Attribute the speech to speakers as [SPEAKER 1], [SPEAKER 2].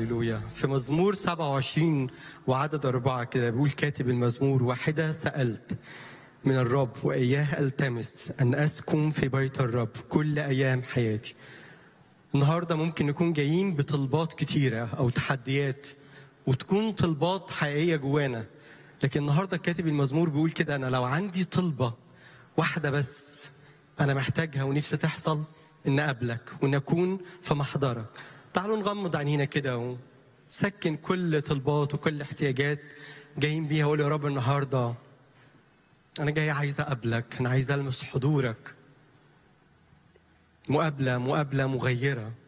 [SPEAKER 1] هللويا في مزمور 27 وعدد أربعة كده بيقول كاتب المزمور واحدة سألت من الرب وإياه ألتمس أن أسكن في بيت الرب كل أيام حياتي النهاردة ممكن نكون جايين بطلبات كتيرة أو تحديات وتكون طلبات حقيقية جوانا لكن النهاردة كاتب المزمور بيقول كده أنا لو عندي طلبة واحدة بس أنا محتاجها ونفسي تحصل إن أقابلك وإن أكون في محضرك تعالوا نغمض عينينا كده ونسكن كل طلبات وكل احتياجات جايين بيها وقول يا رب النهارده أنا جاي عايز أقابلك أنا عايز ألمس حضورك مقابلة مقابلة مغيرة